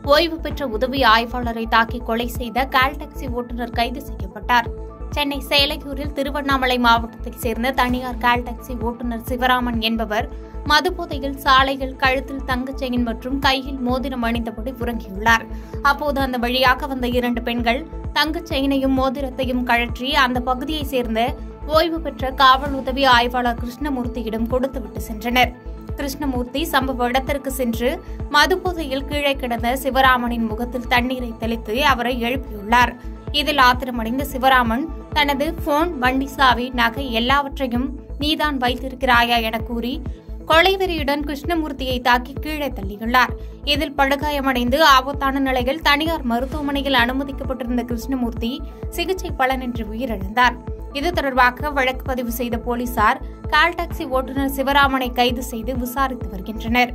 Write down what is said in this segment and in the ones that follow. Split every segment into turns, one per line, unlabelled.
ஓய்வு பெற்ற உதவி ஆய்வாளரை தாக்கி கொலை செய்த கால் டாக்ஸி ஓட்டுநர் கைது செய்யப்பட்டார் சென்னை சேலையூரில் திருவண்ணாமலை மாவட்டத்தைச் சேர்ந்த தனியார் கால் டாக்ஸி ஓட்டுநர் சிவராமன் என்பவர் மதுபோதையில் சாலையில் கழுத்தில் தங்கச் செயின் மற்றும் கையில் மோதிரம் அணிந்தபடி உறங்கியுள்ளார் அப்போது அந்த வழியாக வந்த இரண்டு பெண்கள் தங்கச் செயினையும் மோதிரத்தையும் கழற்றி அந்த பகுதியைச் சேர்ந்த ஓய்வு பெற்ற காவல் உதவி ஆய்வாளர் கிருஷ்ணமூர்த்தியிடம் கொடுத்துவிட்டு சென்றனர் கிருஷ்ணமூர்த்தி சம்பவ இடத்திற்கு சென்று மதுபோதையில் கீழே கிடந்த சிவராமனின் முகத்தில் தண்ணீரை தெளித்து அவரை எழுப்பியுள்ளார் இதில் ஆத்திரமடைந்த சிவராமன் தனது போன் வண்டி சாவி நகை எல்லாவற்றையும் நீதான் வைத்திருக்கிறாயா என கூறி கொலைவெறியுடன் கிருஷ்ணமூர்த்தியை தாக்கி கீழே தள்ளியுள்ளார் இதில் படுகாயமடைந்து ஆபத்தான நிலையில் தனியார் மருத்துவமனையில் அனுமதிக்கப்பட்டிருந்த கிருஷ்ணமூர்த்தி சிகிச்சை பலனின்றி உயிரிழந்தார் இது தொடர்பாக வழக்கு பதிவு செய்த போலீசார் கால் டாக்ஸி ஓட்டுநர் சிவராமனை கைது செய்து விசாரித்து வருகின்றனர்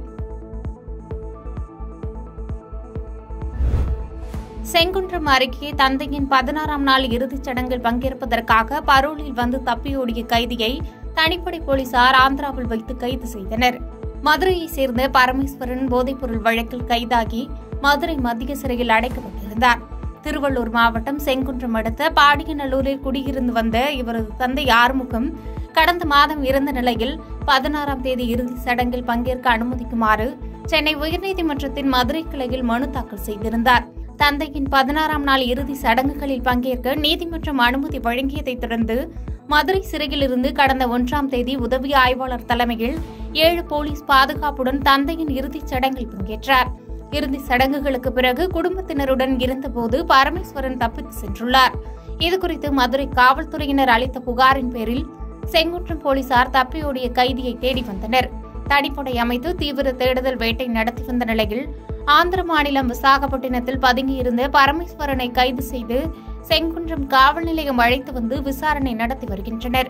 செங்குன்றம் அருகே தந்தையின் பதினாறாம் நாள் இறுதிச் சடங்கில் பங்கேற்பதற்காக பரோலில் வந்து தப்பியோடிய கைதியை தனிப்படை போலீசார் ஆந்திராவில் வைத்து கைது செய்தனர் மதுரையைச் சேர்ந்த பரமேஸ்வரன் போதைப்பொருள் வழக்கில் கைதாகி மதுரை மத்திய சிறையில் அடைக்கப்பட்டிருந்தார் திருவள்ளூர் மாவட்டம் செங்குன்றம் அடுத்த பாடியநல்லூரில் குடியிருந்து வந்த இவரது தந்தை ஆறுமுகம் கடந்த மாதம் இறந்த நிலையில் பதினாறாம் தேதி இறுதி சடங்கில் பங்கேற்க அனுமதிக்குமாறு சென்னை உயர்நீதிமன்றத்தின் மதுரை கிளையில் மனு தாக்கல் செய்திருந்தார் தந்தையின் பதினாறாம் நாள் இறுதி சடங்குகளில் பங்கேற்க நீதிமன்றம் அனுமதி வழங்கியதைத் தொடர்ந்து மதுரை சிறையிலிருந்து கடந்த ஒன்றாம் தேதி உதவி ஆய்வாளர் தலைமையில் ஏழு போலீஸ் பாதுகாப்புடன் தந்தையின் இறுதிச் சடங்கில் பங்கேற்றார் இறுதி சடங்குகளுக்கு பிறகு குடும்பத்தினருடன் இருந்தபோது பரமேஸ்வரன் தப்பித்து சென்றுள்ளார் இதுகுறித்து மதுரை காவல்துறையினர் அளித்த புகாரின் பேரில் செங்குன்றம் போலீசார் தப்பியோடிய கைதியை தேடி வந்தனர் தனிப்படை அமைத்து தீவிர தேடுதல் வேட்டை நடத்தி வந்த நிலையில் ஆந்திர மாநிலம் விசாகப்பட்டினத்தில் பதுங்கியிருந்த பரமேஸ்வரனை கைது செய்து செங்குன்றம் காவல் நிலையம் அழைத்து வந்து விசாரணை நடத்தி வருகின்றனர்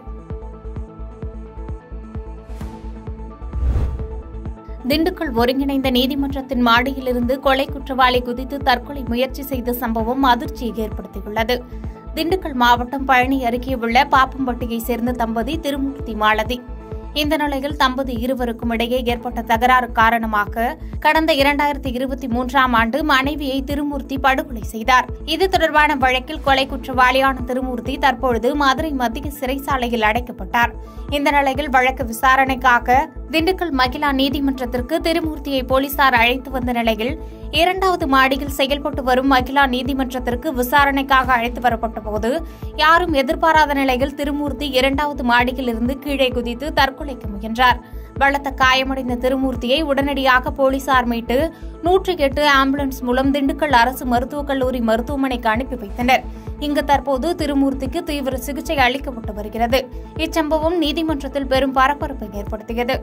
திண்டுக்கல் ஒருங்கிணைந்த நீதிமன்றத்தின் மாடியிலிருந்து கொலை குற்றவாளி குதித்து தற்கொலை முயற்சி செய்த சம்பவம் அதிர்ச்சியை ஏற்படுத்தியுள்ளது திண்டுக்கல் மாவட்டம் பழனி அருகே உள்ள பாப்பம்பட்டியைச் சேர்ந்த தம்பதி திருமூர்த்தி மாலதி இந்த நிலையில் தம்பதி இருவருக்கும் இடையே ஏற்பட்ட தகராறு காரணமாக கடந்த இரண்டாயிரத்தி இருபத்தி மூன்றாம் ஆண்டு மனைவியை திருமூர்த்தி படுகொலை செய்தார் இது தொடர்பான வழக்கில் கொலை குற்றவாளியான திருமூர்த்தி தற்பொழுது மதுரை மத்திய சிறைச்சாலையில் அடைக்கப்பட்டார் இந்த நிலையில் வழக்கு விசாரணைக்காக திண்டுக்கல் மகிழா நீதிமன்றத்திற்கு திருமூர்த்தியை போலீசார் அழைத்து வந்த நிலையில் இரண்டாவது மாடியில் செயல்பட்டு வரும் மகிழா நீதிமன்றத்திற்கு விசாரணைக்காக அழைத்து வரப்பட்ட போது யாரும் எதிர்பாராத நிலையில் திருமூர்த்தி இரண்டாவது மாடியில் இருந்து கீழே குதித்து தற்கொலைக்கு முயன்றார் பலத்த காயமடைந்த திருமூர்த்தியை உடனடியாக போலீசார் மீட்டு நூற்றி எட்டு ஆம்புலன்ஸ் மூலம் திண்டுக்கல் அரசு மருத்துவக் கல்லூரி மருத்துவமனைக்கு அனுப்பி வைத்தனர் இங்கு தற்போது திருமூர்த்திக்கு தீவிர சிகிச்சை அளிக்கப்பட்டு வருகிறது இச்சம்பவம் நீதிமன்றத்தில் பெரும் பரபரப்பை ஏற்படுத்தியது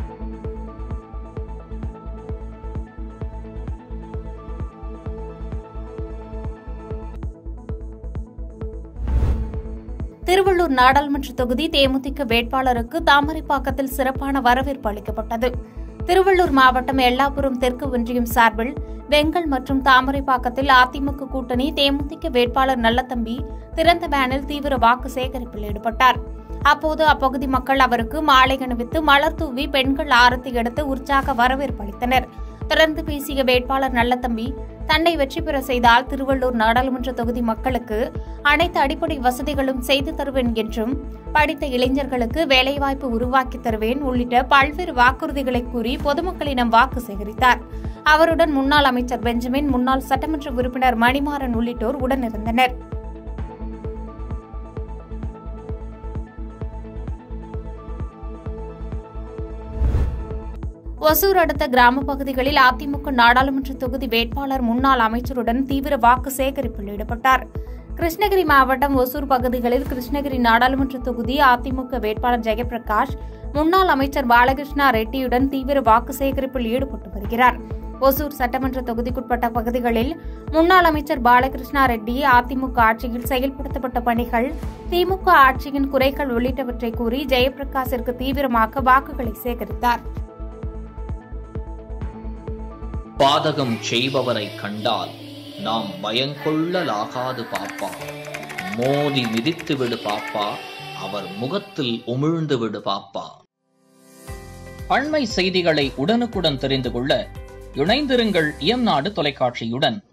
திருவள்ளூர் நாடாளுமன்ற தொகுதி தேமுதிக வேட்பாளருக்கு தாமரைப்பாக்கத்தில் சிறப்பான வரவேற்பு அளிக்கப்பட்டது திருவள்ளூர் மாவட்டம் எல்லாபுரம் தெற்கு ஒன்றியம் சார்பில் வெங்கல் மற்றும் தாமரைப்பாக்கத்தில் அதிமுக கூட்டணி தேமுதிக வேட்பாளர் நல்லதம்பி திறந்த வேனில் தீவிர வாக்கு சேகரிப்பில் ஈடுபட்டார் அப்போது அப்பகுதி மக்கள் அவருக்கு மாலை அணிவித்து மலர் தூவி பெண்கள் ஆரத்தி எடுத்து உற்சாக வரவேற்பு அளித்தனர் தொடர்ந்து பேசிய வேட்பாளர் நல்லதம்பி தன்னை வெற்றி பெற செய்தால் திருவள்ளூர் நாடாளுமன்ற தொகுதி மக்களுக்கு அனைத்து அடிப்படை வசதிகளும் செய்து தருவேன் என்றும் படித்த இளைஞர்களுக்கு வேலைவாய்ப்பு உருவாக்கி தருவேன் உள்ளிட்ட பல்வேறு வாக்குறுதிகளை கூறி பொதுமக்களிடம் வாக்கு சேகரித்தார் அவருடன் முன்னாள் அமைச்சர் பெஞ்சமின் முன்னாள் சட்டமன்ற உறுப்பினர் மணிமாறன் உள்ளிட்டோர் உடனிருந்தனர் ஒசூர் அடுத்த கிராம பகுதிகளில் அதிமுக நாடாளுமன்ற தொகுதி வேட்பாளர் முன்னாள் அமைச்சருடன் தீவிர வாக்கு சேகரிப்பில் ஈடுபட்டார் கிருஷ்ணகிரி மாவட்டம் ஒசூர் பகுதிகளில் கிருஷ்ணகிரி நாடாளுமன்ற தொகுதி அதிமுக வேட்பாளர் ஜெயபிரகாஷ் முன்னாள் அமைச்சர் பாலகிருஷ்ணா ரெட்டியுடன் தீவிர வாக்கு சேகரிப்பில் ஈடுபட்டு வருகிறார் ஒசூர் சட்டமன்ற தொகுதிக்குட்பட்ட பகுதிகளில் முன்னாள் அமைச்சர் பாலகிருஷ்ணா ரெட்டி அதிமுக ஆட்சியில் செயல்படுத்தப்பட்ட பணிகள் திமுக ஆட்சியின் குறைகள் உள்ளிட்டவற்றை கூறி ஜெயபிரகாஷிற்கு தீவிரமாக வாக்குகளை சேகரித்தார்
பாதகம் செய்பவரை கண்டால் நாம் பயங்கொள்ளலாகாது பாப்பா மோதி மிதித்து விடு பாப்பா அவர் முகத்தில் உமிழ்ந்து விடு பாப்பா அண்மை செய்திகளை உடனுக்குடன் தெரிந்து கொள்ள இணைந்திருங்கள் இயம்நாடு தொலைக்காட்சியுடன்